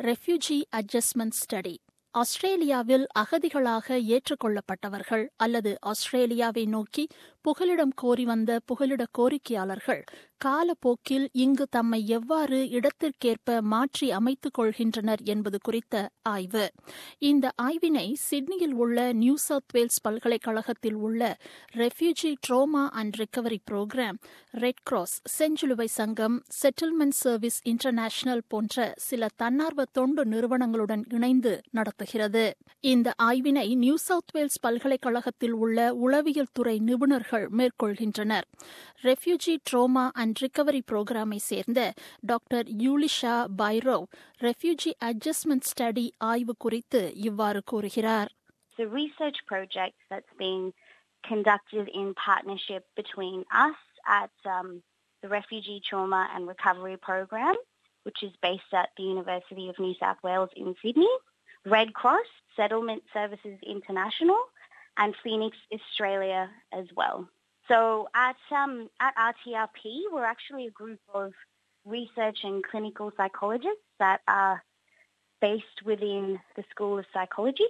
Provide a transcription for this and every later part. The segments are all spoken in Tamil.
ரெஃப்யூஜி அட்ஜஸ்ட்மெண்ட் ஸ்டடி ஆஸ்திரேலியாவில் அகதிகளாக ஏற்றுக்கொள்ளப்பட்டவர்கள் அல்லது ஆஸ்திரேலியாவை நோக்கி புகலிடம் கோரி வந்த புகலிட கோரிக்கையாளர்கள் காலப்போக்கில் இங்கு தம்மை எவ்வாறு இடத்திற்கேற்ப மாற்றி அமைத்துக் கொள்கின்றனர் என்பது குறித்த ஆய்வு இந்த ஆய்வினை சிட்னியில் உள்ள நியூ சவுத் வேல்ஸ் பல்கலைக்கழகத்தில் உள்ள refugee trauma and recovery programme Red Cross செஞ்சிலுவை சங்கம் செட்டில்மெண்ட் சர்வீஸ் இன்டர்நேஷனல் போன்ற சில தன்னார்வ தொண்டு நிறுவனங்களுடன் இணைந்து நடத்துகிறது இந்த ஆய்வினை நியூ சவுத் வேல்ஸ் பல்கலைக்கழகத்தில் உள்ள உளவியல் துறை நிபுணர்கள் மேற்கொள்கின்றனர் ரெஃப்யூஜி ட்ரோமா அண்ட் ரிகவரி புரோகிராமை சேர்ந்த doctor Yulisha Byrow refugee adjustment study ஆய்வு குறித்து இவ்வாறு கூறுகிறார் It's a research project that's being conducted in partnership between us at um, the Refugee Trauma and Recovery Program, which is based at the University of New South Wales in Sydney, Red Cross, Settlement Services International, and Phoenix Australia as well. So at um, at RTRP, we're actually a group of research and clinical psychologists that are based within the School of Psychology.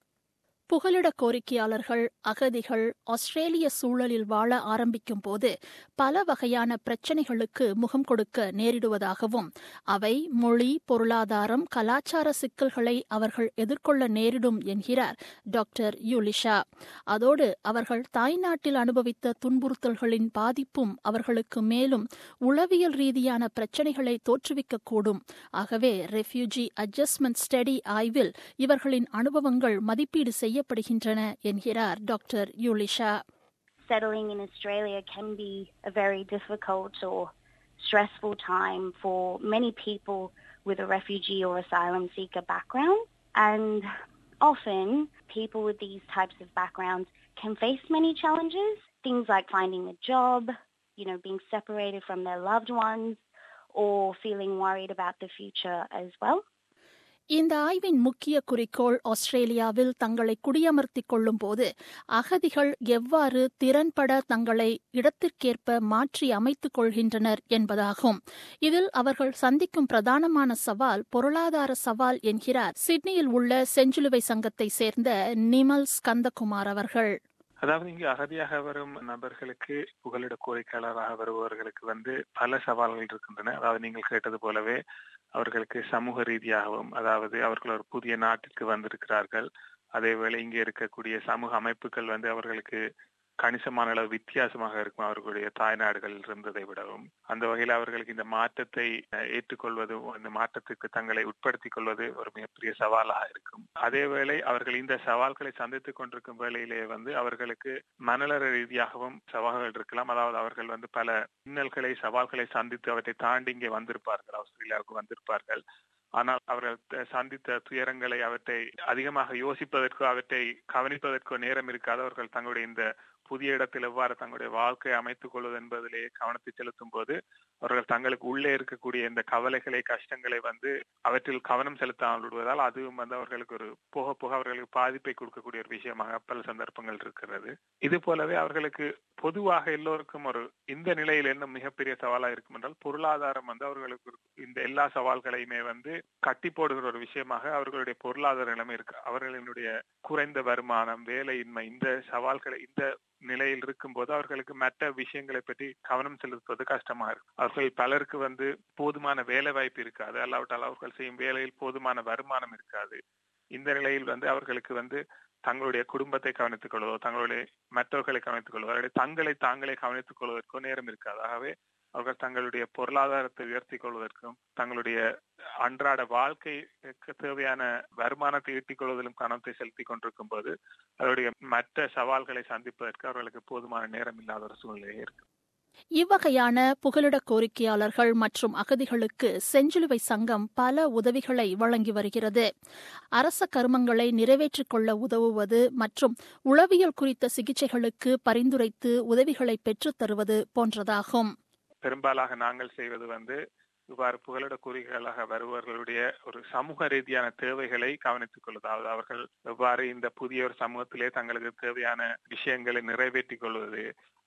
புகலிட கோரிக்கையாளர்கள் அகதிகள் ஆஸ்திரேலிய சூழலில் வாழ ஆரம்பிக்கும் போது பல வகையான பிரச்சினைகளுக்கு முகம் கொடுக்க நேரிடுவதாகவும் அவை மொழி பொருளாதாரம் கலாச்சார சிக்கல்களை அவர்கள் எதிர்கொள்ள நேரிடும் என்கிறார் டாக்டர் யூலிஷா அதோடு அவர்கள் தாய்நாட்டில் அனுபவித்த துன்புறுத்தல்களின் பாதிப்பும் அவர்களுக்கு மேலும் உளவியல் ரீதியான பிரச்சினைகளை தோற்றுவிக்கக்கூடும் ஆகவே ரெஃப்யூஜி அட்ஜஸ்ட்மெண்ட் ஸ்டடி ஆய்வில் இவர்களின் அனுபவங்கள் மதிப்பீடு செய்ய செய்யப்படுகின்றன என்கிறார் doctor Yulisha Settling in Australia can be a very difficult or stressful time for many people with a refugee or asylum seeker background. And often people with these types of backgrounds can face many challenges, things like finding a job, you know, being separated from their loved ones, or feeling worried about the future as well. இந்த ஆய்வின் முக்கிய குறிக்கோள் ஆஸ்திரேலியாவில் தங்களை குடியமர்த்திக் கொள்ளும் போது அகதிகள் எவ்வாறு திறன்பட தங்களை இடத்திற்கேற்ப மாற்றி அமைத்துக் கொள்கின்றனர் என்பதாகும் இதில் அவர்கள் சந்திக்கும் பிரதானமான சவால் பொருளாதார சவால் என்கிறார் சிட்னியில் உள்ள செஞ்சிலுவை சங்கத்தை சேர்ந்த நிமல் ஸ்கந்தகுமார் அவர்கள் அதாவது இங்கு அகதியாக வரும் நபர்களுக்கு புகலிட கோரிக்கையாளராக வருபவர்களுக்கு வந்து பல சவால்கள் இருக்கின்றன அதாவது நீங்கள் கேட்டது போலவே அவர்களுக்கு சமூக ரீதியாகவும் அதாவது அவர்கள் ஒரு புதிய நாட்டிற்கு வந்திருக்கிறார்கள் அதேவேளை இங்கே இருக்கக்கூடிய சமூக அமைப்புகள் வந்து அவர்களுக்கு கணிசமான அளவு வித்தியாசமாக இருக்கும் அவர்களுடைய தாய்நாடுகளில் இருந்ததை விடவும் அந்த வகையில் அவர்களுக்கு இந்த மாற்றத்தை ஏற்றுக்கொள்வதும் இந்த மாற்றத்துக்கு தங்களை உட்படுத்திக் கொள்வது ஒரு மிகப்பெரிய சவாலாக இருக்கும் அதேவேளை அவர்கள் இந்த சவால்களை சந்தித்துக் கொண்டிருக்கும் வேளையிலே வந்து அவர்களுக்கு மனநல ரீதியாகவும் சவால்கள் இருக்கலாம் அதாவது அவர்கள் வந்து பல இன்னல்களை சவால்களை சந்தித்து அவற்றை தாண்டி இங்கே வந்திருப்பார்கள் ஆஸ்திரேலியாவுக்கு வந்திருப்பார்கள் ஆனால் அவர்கள் சந்தித்த துயரங்களை அவற்றை அதிகமாக யோசிப்பதற்கோ அவற்றை கவனிப்பதற்கோ நேரம் இருக்காது அவர்கள் தங்களுடைய இந்த புதிய இடத்தில் எவ்வாறு தங்களுடைய வாழ்க்கையை அமைத்துக் கொள்வது என்பதிலே கவனத்தை செலுத்தும் போது அவர்கள் தங்களுக்கு உள்ளே இருக்கக்கூடிய இந்த கவலைகளை கஷ்டங்களை வந்து அவற்றில் கவனம் செலுத்தாமல் விடுவதால் அதுவும் வந்து அவர்களுக்கு ஒரு போக போக அவர்களுக்கு பாதிப்பை கொடுக்கக்கூடிய ஒரு விஷயமாக பல சந்தர்ப்பங்கள் இருக்கிறது இது போலவே அவர்களுக்கு பொதுவாக எல்லோருக்கும் ஒரு இந்த நிலையில் என்ன மிகப்பெரிய சவாலா இருக்கும் என்றால் பொருளாதாரம் வந்து அவர்களுக்கு இந்த எல்லா சவால்களையுமே வந்து கட்டி போடுகிற ஒரு விஷயமாக அவர்களுடைய பொருளாதார நிலைமை இருக்கு அவர்களுடைய குறைந்த வருமானம் வேலையின்மை இந்த சவால்களை இந்த நிலையில் இருக்கும்போது அவர்களுக்கு மற்ற விஷயங்களை பற்றி கவனம் செலுத்துவது கஷ்டமா இருக்கு அவர்கள் பலருக்கு வந்து போதுமான வேலை வாய்ப்பு இருக்காது அல்லாவிட்டால் அவர்கள் செய்யும் வேலையில் போதுமான வருமானம் இருக்காது இந்த நிலையில் வந்து அவர்களுக்கு வந்து தங்களுடைய குடும்பத்தை கவனித்துக் கொள்வதோ தங்களுடைய மற்றவர்களை கவனித்துக் கொள்வதோ அவருடைய தங்களை தாங்களே கவனித்துக் கொள்வதற்கோ நேரம் இருக்காது ஆகவே அவர்கள் தங்களுடைய பொருளாதாரத்தை உயர்த்தி கொள்வதற்கும் தங்களுடைய அன்றாட வாழ்க்கைக்கு தேவையான வருமானத்தை ஈட்டிக் கொள்வதிலும் கவனத்தை செலுத்திக் கொண்டிருக்கும் போது அவருடைய மற்ற சவால்களை சந்திப்பதற்கு அவர்களுக்கு போதுமான நேரம் இல்லாத ஒரு சூழ்நிலையே இருக்கு இவ்வகையான புகலிட கோரிக்கையாளர்கள் மற்றும் அகதிகளுக்கு செஞ்சிலுவை சங்கம் பல உதவிகளை வழங்கி வருகிறது அரச கருமங்களை நிறைவேற்றிக் கொள்ள உதவுவது மற்றும் உளவியல் குறித்த சிகிச்சைகளுக்கு பரிந்துரைத்து உதவிகளை பெற்றுத் தருவது போன்றதாகும் பெரும்பாலாக நாங்கள் செய்வது வந்து இவ்வாறு புகலிட குறிகளாக வருபவர்களுடைய ஒரு சமூக ரீதியான தேவைகளை கவனித்துக் கொள்வது அதாவது அவர்கள் எவ்வாறு இந்த புதிய ஒரு சமூகத்திலே தங்களுக்கு தேவையான விஷயங்களை நிறைவேற்றிக் கொள்வது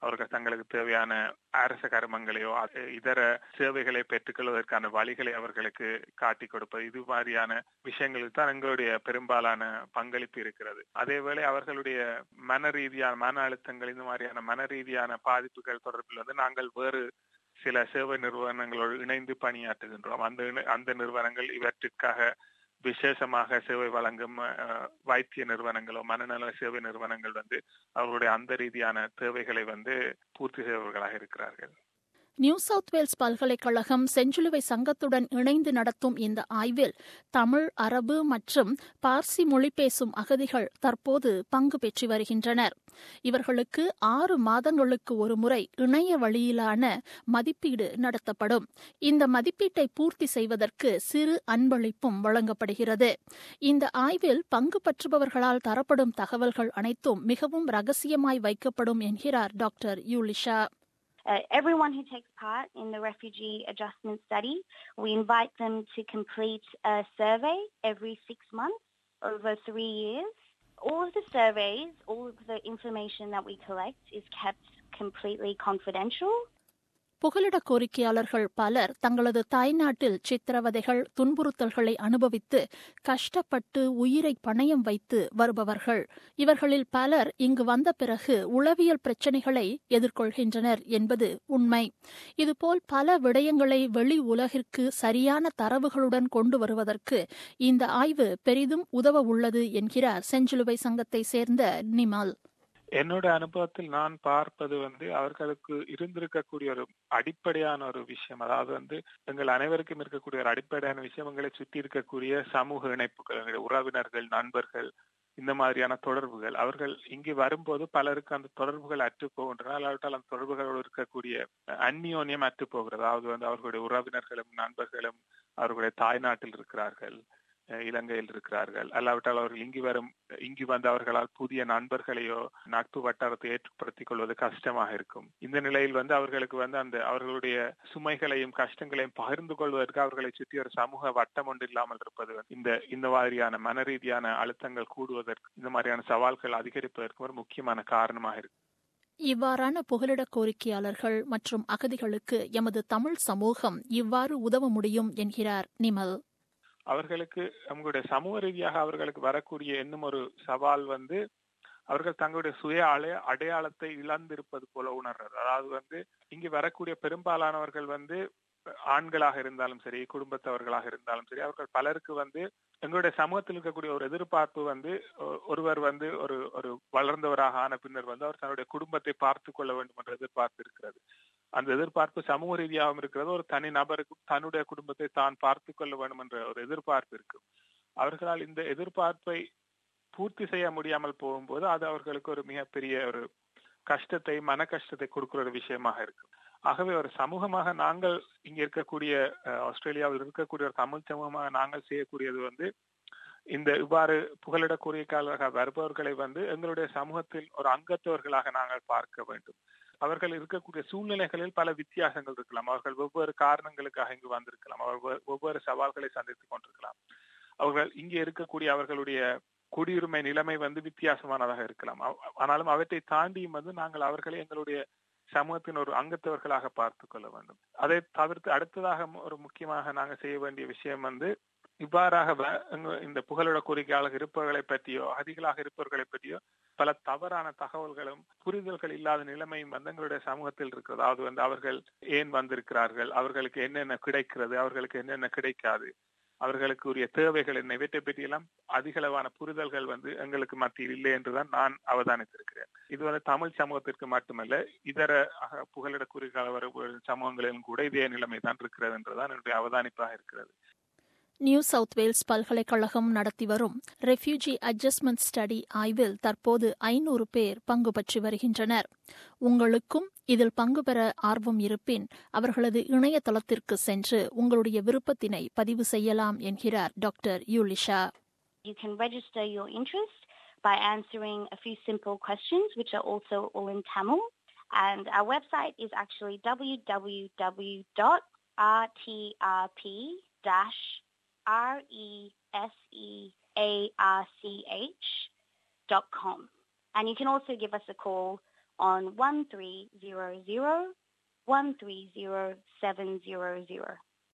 அவர்கள் தங்களுக்கு தேவையான அரச கர்மங்களையோ இதர சேவைகளை பெற்றுக்கொள்வதற்கான வழிகளை அவர்களுக்கு காட்டி கொடுப்பது இது மாதிரியான விஷயங்களுக்கு தான் எங்களுடைய பெரும்பாலான பங்களிப்பு இருக்கிறது அதேவேளை அவர்களுடைய மன ரீதியான மன அழுத்தங்கள் இந்த மாதிரியான மன ரீதியான பாதிப்புகள் தொடர்பில் வந்து நாங்கள் வேறு சில சேவை நிறுவனங்களோடு இணைந்து பணியாற்றுகின்றோம் அந்த அந்த நிறுவனங்கள் இவற்றிற்காக விசேஷமாக சேவை வழங்கும் வைத்திய நிறுவனங்களோ மனநல சேவை நிறுவனங்கள் வந்து அவர்களுடைய அந்த ரீதியான தேவைகளை வந்து பூர்த்தி செய்பவர்களாக இருக்கிறார்கள் நியூ சவுத் வேல்ஸ் பல்கலைக்கழகம் செஞ்சிலுவை சங்கத்துடன் இணைந்து நடத்தும் இந்த ஆய்வில் தமிழ் அரபு மற்றும் பார்சி மொழி பேசும் அகதிகள் தற்போது பங்கு பெற்று வருகின்றனர் இவர்களுக்கு ஆறு மாதங்களுக்கு ஒருமுறை இணைய வழியிலான மதிப்பீடு நடத்தப்படும் இந்த மதிப்பீட்டை பூர்த்தி செய்வதற்கு சிறு அன்பளிப்பும் வழங்கப்படுகிறது இந்த ஆய்வில் பங்கு பற்றுபவர்களால் தரப்படும் தகவல்கள் அனைத்தும் மிகவும் ரகசியமாய் வைக்கப்படும் என்கிறார் doctor Yulisha Uh, everyone who takes part in the refugee adjustment study, we invite them to complete a survey every six months over three years. All of the surveys, all of the information that we collect is kept completely confidential. புகலிட கோரிக்கையாளர்கள் பலர் தங்களது தாய்நாட்டில் சித்திரவதைகள் துன்புறுத்தல்களை அனுபவித்து கஷ்டப்பட்டு உயிரை பணயம் வைத்து வருபவர்கள் இவர்களில் பலர் இங்கு வந்த பிறகு உளவியல் பிரச்சினைகளை எதிர்கொள்கின்றனர் என்பது உண்மை இதுபோல் பல விடயங்களை வெளி உலகிற்கு சரியான தரவுகளுடன் கொண்டு வருவதற்கு இந்த ஆய்வு பெரிதும் உதவ உள்ளது என்கிறார் செஞ்சிலுவை சங்கத்தை சேர்ந்த நிமல் என்னோட அனுபவத்தில் நான் பார்ப்பது வந்து அவர்களுக்கு இருந்திருக்கக்கூடிய ஒரு அடிப்படையான ஒரு விஷயம் அதாவது வந்து எங்கள் அனைவருக்கும் இருக்கக்கூடிய ஒரு அடிப்படையான விஷயம் எங்களை சுற்றி இருக்கக்கூடிய சமூக இணைப்புகள் எங்களுடைய உறவினர்கள் நண்பர்கள் இந்த மாதிரியான தொடர்புகள் அவர்கள் இங்கு வரும்போது பலருக்கு அந்த தொடர்புகள் அற்று போகின்றன அல்லாவிட்டால் அந்த தொடர்புகளோடு இருக்கக்கூடிய அந்நியோன்யம் அற்று போகிறது அதாவது வந்து அவர்களுடைய உறவினர்களும் நண்பர்களும் அவர்களுடைய தாய்நாட்டில் இருக்கிறார்கள் இலங்கையில் இருக்கிறார்கள் அல்லாவிட்டால் அவர்கள் இங்கு வரும் இங்கு வந்து அவர்களால் புதிய நண்பர்களையோ நட்பு வட்டாரத்தை ஏற்படுத்திக் கொள்வது கஷ்டமாக இருக்கும் இந்த நிலையில் வந்து அவர்களுக்கு வந்து அந்த அவர்களுடைய சுமைகளையும் கஷ்டங்களையும் பகிர்ந்து கொள்வதற்கு அவர்களை சுற்றி ஒரு சமூக வட்டம் ஒன்று இல்லாமல் இருப்பது இந்த இந்த மாதிரியான மன ரீதியான அழுத்தங்கள் கூடுவதற்கு இந்த மாதிரியான சவால்கள் அதிகரிப்பதற்கு ஒரு முக்கியமான காரணமாக இருக்கு இவ்வாறான புகலிட கோரிக்கையாளர்கள் மற்றும் அகதிகளுக்கு எமது தமிழ் சமூகம் இவ்வாறு உதவ முடியும் என்கிறார் நிமல் அவர்களுக்கு நம்மளுடைய சமூக ரீதியாக அவர்களுக்கு வரக்கூடிய இன்னும் ஒரு சவால் வந்து அவர்கள் தங்களுடைய சுய அடைய அடையாளத்தை இழந்திருப்பது போல உணர்றது அதாவது வந்து இங்கு வரக்கூடிய பெரும்பாலானவர்கள் வந்து ஆண்களாக இருந்தாலும் சரி குடும்பத்தவர்களாக இருந்தாலும் சரி அவர்கள் பலருக்கு வந்து எங்களுடைய சமூகத்தில் இருக்கக்கூடிய ஒரு எதிர்பார்ப்பு வந்து ஒருவர் வந்து ஒரு ஒரு வளர்ந்தவராக ஆன பின்னர் வந்து அவர் தன்னுடைய குடும்பத்தை பார்த்து கொள்ள வேண்டும் என்ற எதிர்பார்ப்பு இருக்கிறது அந்த எதிர்பார்ப்பு சமூக ரீதியாகவும் இருக்கிறது ஒரு தனி நபருக்கும் தன்னுடைய குடும்பத்தை தான் பார்த்து கொள்ள வேண்டும் என்ற ஒரு எதிர்பார்ப்பு இருக்கும் அவர்களால் இந்த எதிர்பார்ப்பை பூர்த்தி செய்ய முடியாமல் போகும்போது அது அவர்களுக்கு ஒரு மிகப்பெரிய ஒரு கஷ்டத்தை மன கஷ்டத்தை கொடுக்கிற ஒரு விஷயமாக இருக்கும் ஆகவே ஒரு சமூகமாக நாங்கள் இங்க இருக்கக்கூடிய ஆஸ்திரேலியாவில் இருக்கக்கூடிய ஒரு தமிழ் சமூகமாக நாங்கள் செய்யக்கூடியது வந்து இந்த இவ்வாறு புகலிட கோரிக்கையாளராக வருபவர்களை வந்து எங்களுடைய சமூகத்தில் ஒரு அங்கத்தவர்களாக நாங்கள் பார்க்க வேண்டும் அவர்கள் இருக்கக்கூடிய சூழ்நிலைகளில் பல வித்தியாசங்கள் இருக்கலாம் அவர்கள் வெவ்வேறு காரணங்களுக்காக இங்கு வந்திருக்கலாம் அவர்கள் ஒவ்வொரு சவால்களை சந்தித்துக் கொண்டிருக்கலாம் அவர்கள் இங்கே இருக்கக்கூடிய அவர்களுடைய குடியுரிமை நிலைமை வந்து வித்தியாசமானதாக இருக்கலாம் ஆனாலும் அவற்றை தாண்டியும் வந்து நாங்கள் அவர்களை எங்களுடைய சமூகத்தின் ஒரு அங்கத்தவர்களாக பார்த்து கொள்ள வேண்டும் அதை தவிர்த்து அடுத்ததாக ஒரு முக்கியமாக நாங்கள் செய்ய வேண்டிய விஷயம் வந்து இவ்வாறாக இந்த புகலிட கோரிக்கையாளர் இருப்பவர்களை பற்றியோ அகதிகளாக இருப்பவர்களை பற்றியோ பல தவறான தகவல்களும் புரிதல்கள் இல்லாத நிலைமையும் வந்து எங்களுடைய சமூகத்தில் இருக்கிறது அதாவது வந்து அவர்கள் ஏன் வந்திருக்கிறார்கள் அவர்களுக்கு என்னென்ன கிடைக்கிறது அவர்களுக்கு என்னென்ன கிடைக்காது அவர்களுக்கு உரிய தேவைகள் என்ன இவற்றை பற்றியெல்லாம் அதிகளவான புரிதல்கள் வந்து எங்களுக்கு மத்தியில் இல்லை என்றுதான் நான் அவதானித்திருக்கிறேன் இது வந்து தமிழ் சமூகத்திற்கு மட்டுமல்ல இதர புகலிட குறிக்கால சமூகங்களிலும் கூட இதே நிலைமை தான் இருக்கிறது என்றுதான் என்னுடைய அவதானிப்பாக இருக்கிறது நியூ சவுத் வேல்ஸ் பல்கலைக்கழகம் நடத்தி வரும் ரெஃப்யூஜி அட்ஜஸ்ட்மெண்ட் ஸ்டடி ஆய்வில் தற்போது ஐநூறு பேர் பங்கு பற்றி வருகின்றனர் உங்களுக்கும் இதில் பங்கு பெற ஆர்வம் இருப்பின் அவர்களது இணையதளத்திற்கு சென்று உங்களுடைய விருப்பத்தினை பதிவு செய்யலாம் என்கிறார் doctor Yulisha You can register your interest by answering a few simple questions, which are also all in Tamil. And our website is actually www.rtrp-dash R-E-S-E-A-R-C-H dot com. And you can also give us a call on 1300 130700.